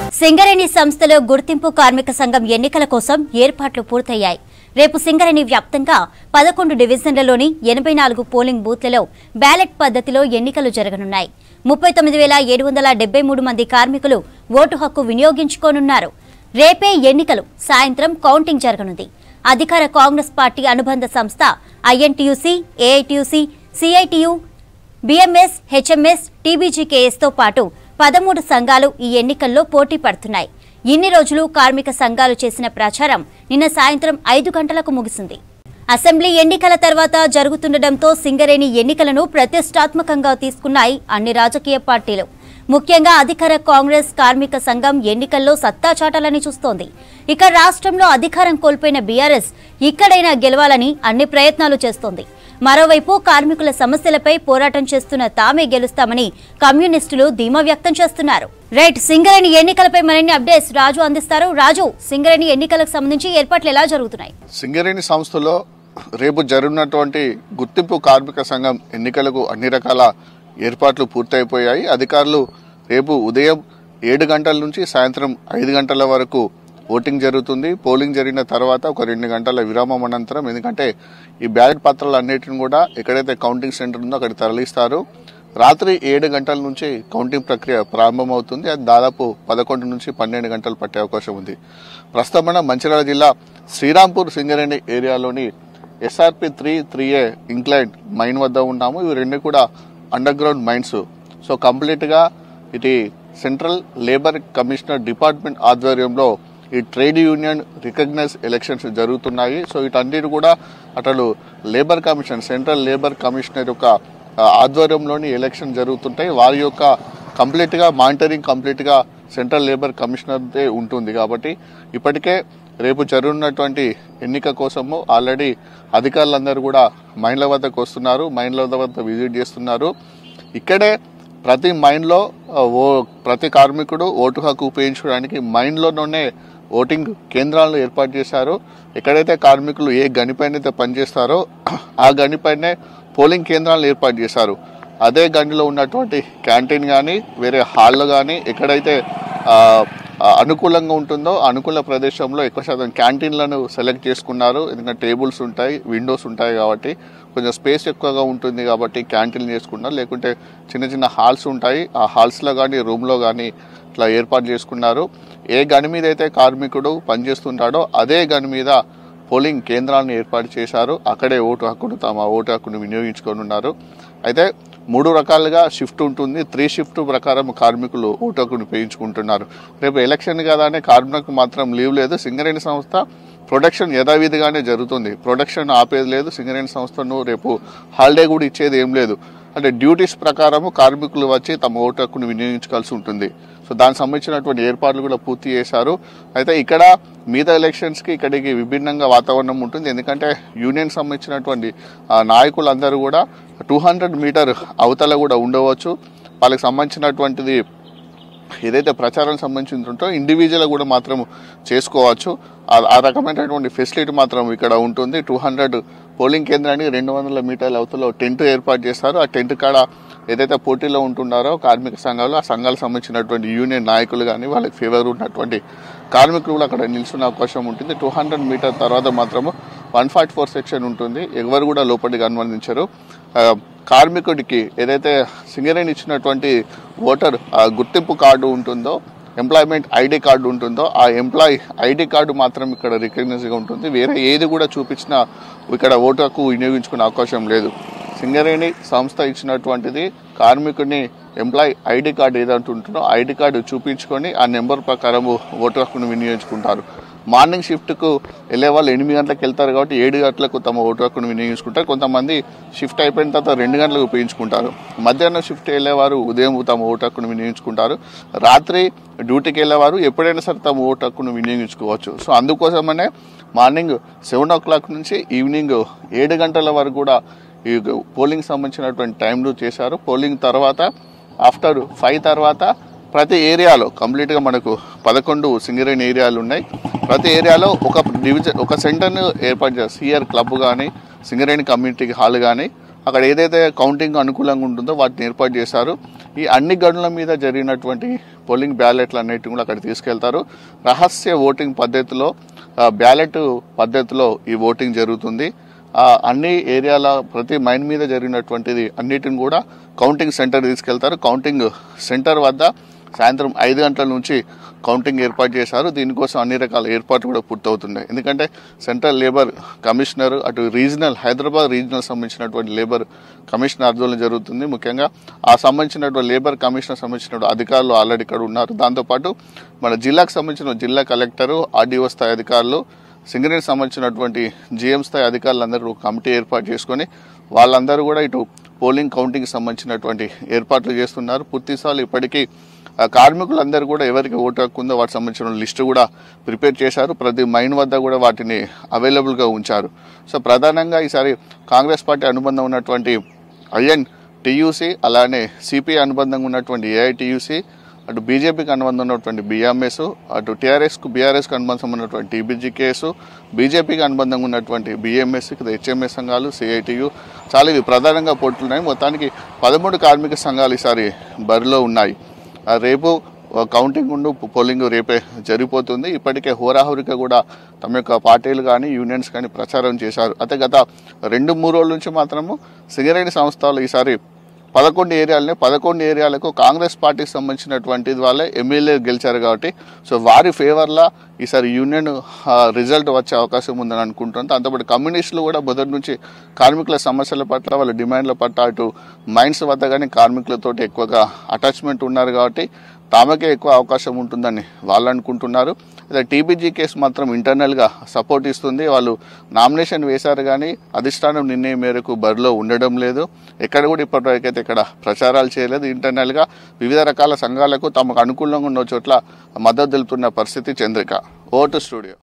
సింగరేణి సంస్థలో గుర్తింపు కార్మిక సంఘం ఎన్నికల కోసం ఏర్పాట్లు పూర్తయ్యాయి రేపు సింగరేణి వ్యాప్తంగా పదకొండు డివిజన్లలోని ఎనభై నాలుగు పోలింగ్ బూత్లలో బ్యాలెట్ పద్ధతిలో ఎన్నికలు జరగనున్నాయి ముప్పై తొమ్మిది వేల ఏడు వందల డెబ్బై మూడు మంది కార్మికులు ఓటు హక్కు వినియోగించుకోనున్నారు రేపే ఎన్నికలు సాయంత్రం కౌంటింగ్ జరగనుంది అధికార కాంగ్రెస్ పార్టీ అనుబంధ సంస్థ INTUC AITUC CITU BMS HMS టీబీజీకేఎస్తో పాటు పదమూడు సంఘాలు ఈ ఎన్నికల్లో పోటీ పడుతున్నాయి ఇన్ని రోజులు కార్మిక సంఘాలు చేసిన ప్రచారం నిన్న సాయంత్రం ఐదు గంటలకు ముగిసింది అసెంబ్లీ ఎన్నికల తర్వాత జరుగుతుండటంతో సింగరేణి ఎన్నికలను ప్రతిష్టాత్మకంగా తీసుకున్నాయి అన్ని రాజకీయ పార్టీలు ముఖ్యంగా అధికార కాంగ్రెస్ కార్మిక సంఘం ఎన్నికల్లో సత్తా చాటాలని చూస్తోంది ఇక రాష్ట్రంలో అధికారం కోల్పోయిన బీఆర్ఎస్ ఇక్కడైనా గెలవాలని అన్ని ప్రయత్నాలు చేస్తోంది మరోవైపు కార్మికుల సమస్యలపై పోరాటం చేస్తున్న తామే గెలుస్తామని కమ్యూనిస్టులు ధీమా వ్యక్తం చేస్తున్నారు రైట్ సింగరేణి ఎన్నికలపై మరిన్ని అప్డేట్స్ రాజు అందిస్తారు రాజు సింగరేణి ఎన్నికలకు సంబంధించి ఏర్పాట్లు ఎలా జరుగుతున్నాయి సింగరేణి సంస్థలో రేపు జరుగుతున్నటువంటి గుర్తింపు కార్మిక సంఘం ఎన్నికలకు అన్ని రకాల ఏర్పాట్లు పూర్తయిపోయాయి అధికారులు రేపు ఉదయం ఏడు గంటల నుంచి సాయంత్రం ఐదు గంటల వరకు ఓటింగ్ జరుగుతుంది పోలింగ్ జరిగిన తర్వాత ఒక రెండు గంటల విరామం అనంతరం ఎందుకంటే ఈ బ్యాలెట్ పత్రాలు అన్నిటిని కూడా ఎక్కడైతే కౌంటింగ్ సెంటర్ ఉందో అక్కడికి తరలిస్తారు రాత్రి ఏడు గంటల నుంచి కౌంటింగ్ ప్రక్రియ ప్రారంభమవుతుంది అది దాదాపు పదకొండు నుంచి పన్నెండు గంటలు పట్టే అవకాశం ఉంది ప్రస్తుతం మనం మంచిర్యాల జిల్లా శ్రీరాంపూర్ సింగరేణి ఏరియాలోని SRP three three A incline mine వద్ద ఉన్నాము ఇవి రెండు కూడా అండర్ గ్రౌండ్ మైన్స్ సో కంప్లీట్గా ఇది సెంట్రల్ లేబర్ కమిషనర్ డిపార్ట్మెంట్ ఆధ్వర్యంలో ఈ ట్రేడ్ యూనియన్ రికగ్నైజ్ ఎలక్షన్స్ జరుగుతున్నాయి సో వీటన్నిటి కూడా అతడు labour commission central labour commissioner యొక్క ఆ, ఆధ్వర్యంలోని ఎలక్షన్ జరుగుతుంటాయి వారి యొక్క కంప్లీట్గా మానిటరింగ్ కంప్లీట్గా సెంట్రల్ లేబర్ కమిషనర్దే ఉంటుంది కాబట్టి ఇప్పటికే రేపు జరుగుతున్నటువంటి ఎన్నిక కోసము ఆల్రెడీ అధికారులందరూ కూడా మైన్ల వద్దకు వస్తున్నారు మైన్ల వద్ద విజిట్ చేస్తున్నారు ఇక్కడే ప్రతి మైన్లో ఆ, ఓ ప్రతి కార్మికుడు ఓటు హక్కు ఉపయోగించుకోవడానికి మైన్లోనే ఓటింగ్ కేంద్రాలను ఏర్పాటు చేశారు ఎక్కడైతే కార్మికులు ఏ గనిపైన అయితే పనిచేస్తారో ఆ గనిపైనే పోలింగ్ కేంద్రాలను ఏర్పాటు చేశారు అదే గండిలో ఉన్నటువంటి క్యాంటీన్ కానీ వేరే హాళ్ళు కానీ ఎక్కడైతే ఆ, ఆ, అనుకూలంగా ఉంటుందో ఆ అనుకూల ప్రదేశంలో ఎక్కువ శాతం క్యాంటీన్లను సెలెక్ట్ చేసుకున్నారు ఎందుకంటే టేబుల్స్ ఉంటాయి విండోస్ ఉంటాయి కాబట్టి కొంచెం స్పేస్ ఎక్కువగా ఉంటుంది కాబట్టి క్యాంటీన్ చేసుకున్నారు లేకుంటే చిన్న చిన్న హాల్స్ ఉంటాయి ఆ హాల్స్లో కానీ రూమ్లో కానీ ఇట్లా ఏర్పాటు చేసుకున్నారు ఏ గని మీద అయితే కార్మికుడు పనిచేస్తుంటాడో అదే గని మీద పోలింగ్ కేంద్రాలను ఏర్పాటు చేశారు అక్కడే ఓటు హక్కును తమ ఓటు హక్కును వినియోగించుకొని ఉన్నారు అయితే మూడు రకాలుగా షిఫ్ట్ ఉంటుంది త్రీ షిఫ్ట్ ప్రకారం కార్మికులు ఓటు హక్కును ఉపయోగించుకుంటున్నారు రేపు ఎలక్షన్ కదానే కార్మికులకు మాత్రం లీవ్ లేదు సింగరేణి సంస్థ ప్రొడక్షన్ యథావిధిగానే జరుగుతుంది ప్రొడక్షన్ ఆపేది లేదు సింగరేణి సంస్థను రేపు హాలిడే కూడా ఇచ్చేది ఏం లేదు అంటే డ్యూటీస్ ప్రకారము కార్మికులు వచ్చి తమ ఓటు హక్కును వినియోగించుకోవాల్సి ఉంటుంది సో దానికి సంబంధించినటువంటి ఏర్పాట్లు కూడా పూర్తి చేశారు అయితే ఇక్కడ మిగతా ఎలక్షన్స్కి ఇక్కడికి విభిన్నంగా వాతావరణం ఉంటుంది ఎందుకంటే యూనియన్ సంబంధించినటువంటి ఆ, నాయకులందరూ కూడా టూ హండ్రెడ్ మీటర్ అవతల కూడా ఉండవచ్చు వాళ్ళకి సంబంధించినటువంటిది ఏదైతే ప్రచారం సంబంధించి ఉంటో ఇండివిజువల్ కూడా మాత్రం చేసుకోవచ్చు ఆ- ఆ రకమైనటువంటి ఫెసిలిటీ మాత్రం ఇక్కడ ఉంటుంది టూ హండ్రెడ్ పోలింగ్ కేంద్రానికి రెండు వందల మీటర్ల అవతల టెంట్ ఏర్పాటు చేస్తారు ఆ టెంట్ కాడ ఏదైతే పోటీలో ఉంటున్నారో కార్మిక సంఘాలు ఆ సంఘాలకు సంబంధించినటువంటి యూనియన్ నాయకులు కానీ వాళ్ళకి ఫేవర్ ఉన్నటువంటి కార్మికులు కూడా అక్కడ నిల్చున్న అవకాశం ఉంటుంది టూ హండ్రెడ్ మీటర్ తర్వాత మాత్రము వన్ ఫార్టీ ఫోర్ సెక్షన్ ఉంటుంది ఎవరు కూడా లోపలికి అనుమతించరు ఆ, కార్మికుడికి ఏదైతే సింగరేణి ఇచ్చినటువంటి ఓటర్ ఆ, గుర్తింపు కార్డు ఉంటుందో ఎంప్లాయ్మెంట్ ఐడి కార్డు ఉంటుందో ఆ ఎంప్లాయ్ ఐడి కార్డు మాత్రం ఇక్కడ రికగ్నైజ్గా ఉంటుంది వేరే ఏది కూడా చూపించినా ఇక్కడ ఓటు హక్కు వినియోగించుకునే అవకాశం లేదు సింగరేణి సంస్థ ఇచ్చినటువంటిది కార్మికుడిని ఎంప్లాయ్ ఐడి కార్డు ఏదంటూ ఉంటుందో ఐడి కార్డు చూపించుకొని ఆ నెంబర్ ప్రకారం ఓటు హక్కును వినియోగించుకుంటారు మార్నింగ్ షిఫ్ట్కు వెళ్ళే వాళ్ళు ఎనిమిది గంటలకు వెళ్తారు కాబట్టి ఏడు గంటలకు తమ ఓటు హక్కును వినియోగించుకుంటారు కొంతమంది షిఫ్ట్ అయిపోయిన తర్వాత రెండు గంటలకు ఉపయోగించుకుంటారు మధ్యాహ్నం షిఫ్ట్ వెళ్ళేవారు ఉదయం తమ ఓటు హక్కును వినియోగించుకుంటారు రాత్రి డ్యూటీకి వెళ్ళేవారు ఎప్పుడైనా సరే తమ ఓటు హక్కును వినియోగించుకోవచ్చు సో అందుకోసమనే మార్నింగ్ సెవెన్ ఓ క్లాక్ నుంచి ఈవినింగ్ ఏడు గంటల వరకు కూడా ఈ పోలింగ్ సంబంధించినటువంటి టైంలు చేశారు పోలింగ్ తర్వాత ఆఫ్టర్ ఫైవ్ తర్వాత ప్రతి ఏరియాలో కంప్లీట్గా మనకు పదకొండు సింగరేణి ఏరియాలు ఉన్నాయి ప్రతి ఏరియాలో ఒక డివిజన్ ఒక సెంటర్ను ఏర్పాటు చేస్తారు సిఆర్ క్లబ్ కానీ సింగరేణి కమ్యూనిటీ హాల్ కానీ అక్కడ ఏదైతే కౌంటింగ్ అనుకూలంగా ఉంటుందో వాటిని ఏర్పాటు చేశారు ఈ అన్ని గడుల మీద జరిగినటువంటి పోలింగ్ బ్యాలెట్లు అన్నిటిని కూడా అక్కడ తీసుకెళ్తారు రహస్య ఓటింగ్ పద్ధతిలో ఆ, బ్యాలెట్ పద్ధతిలో ఈ ఓటింగ్ జరుగుతుంది ఆ, అన్ని ఏరియాల ప్రతి మైన్ మీద జరిగినటువంటిది అన్నిటిని కూడా కౌంటింగ్ సెంటర్ తీసుకెళ్తారు కౌంటింగ్ సెంటర్ వద్ద సాయంత్రం ఐదు గంటల నుంచి కౌంటింగ్ ఏర్పాటు చేశారు దీనికోసం అన్ని రకాల ఏర్పాట్లు కూడా పూర్తవుతున్నాయి ఎందుకంటే సెంట్రల్ లేబర్ కమిషనర్ అటు రీజనల్ హైదరాబాద్ రీజనల్ సంబంధించినటువంటి లేబర్ కమిషనర్ ఆధ్వర్యంలో జరుగుతుంది ముఖ్యంగా ఆ సంబంధించినటువంటి లేబర్ కమిషనర్ సంబంధించిన అధికారులు ఆల్రెడీ ఇక్కడ ఉన్నారు దాంతోపాటు మన జిల్లాకు సంబంధించిన జిల్లా కలెక్టరు ఆర్డీఓ స్థాయి అధికారులు సింగరేణికి సంబంధించినటువంటి జీఎం స్థాయి అధికారులందరూ ఒక కమిటీ ఏర్పాటు చేసుకొని వాళ్ళందరూ కూడా ఇటు పోలింగ్ కౌంటింగ్కి సంబంధించినటువంటి ఏర్పాట్లు చేస్తున్నారు పూర్తిస్థాయిలో ఇప్పటికీ ఆ కార్మికులందరూ కూడా ఎవరికి ఓటు హక్కు ఉందో వాటికి సంబంధించిన లిస్టు కూడా ప్రిపేర్ చేశారు ప్రతి మైన్ వద్ద కూడా వాటిని అవైలబుల్గా ఉంచారు సో ప్రధానంగా ఈసారి కాంగ్రెస్ పార్టీ అనుబంధం ఉన్నటువంటి ఐఎన్ టీయూసీ అలానే సిపిఐ అనుబంధంగా ఉన్నటువంటి ఏఐటియూసీ అటు బీజేపీకి అనుబంధం ఉన్నటువంటి బీఎంఎస్ అటు టీఆర్ఎస్కు బీఆర్ఎస్కి అనుబంధం ఉన్నటువంటి టీబీజీకేఎస్ బీజేపీకి అనుబంధంగా ఉన్నటువంటి బీఎంఎస్ హెచ్ఎంఎస్ సంఘాలు సిఐటియు చాలా ఇవి ప్రధానంగా పోటీలున్నాయి మొత్తానికి పదమూడు కార్మిక సంఘాలు ఈసారి బరిలో ఉన్నాయి ఆ రేపు ఆ, కౌంటింగ్ ఉండు పోలింగ్ రేపే జరిగిపోతుంది ఇప్పటికే హోరాహోరిక కూడా తమ యొక్క పార్టీలు కానీ యూనియన్స్ కానీ ప్రచారం చేశారు అయితే గత రెండు మూడు రోజుల నుంచి మాత్రము సింగరేణి సంస్థలు ఈసారి పదకొండు ఏరియాలని పదకొండు ఏరియాలకు కాంగ్రెస్ పార్టీకి సంబంధించినటువంటి వాళ్ళే ఎమ్మెల్యే గెలిచారు కాబట్టి సో వారి ఫేవర్లా ఈసారి యూనియన్ ఆ, రిజల్ట్ వచ్చే అవకాశం ఉందని అనుకుంటున్నాను దాంతోపాటు కమ్యూనిస్టులు కూడా మొదటి నుంచి కార్మికుల సమస్యల పట్ల వాళ్ళ డిమాండ్ల పట్ల అటు మైన్స్ వద్ద కానీ కార్మికులతో ఎక్కువగా అటాచ్మెంట్ ఉన్నారు కాబట్టి తామకే ఎక్కువ అవకాశం ఉంటుందని వాళ్ళు అనుకుంటున్నారు అదే టీబీజీ కేసు మాత్రం ఇంటర్నల్గా సపోర్ట్ ఇస్తుంది వాళ్ళు నామినేషన్ వేశారు కానీ అధిష్టానం నిర్ణయం మేరకు బరిలో ఉండడం లేదు ఎక్కడ కూడా ఇప్పటివరకు అయితే ఇక్కడ ప్రచారాలు చేయలేదు ఇంటర్నల్గా వివిధ రకాల సంఘాలకు తమకు అనుకూలంగా ఉన్న చోట్ల మద్దతు తెలుపుతున్న పరిస్థితి చంద్రిక ఓటు స్టూడియో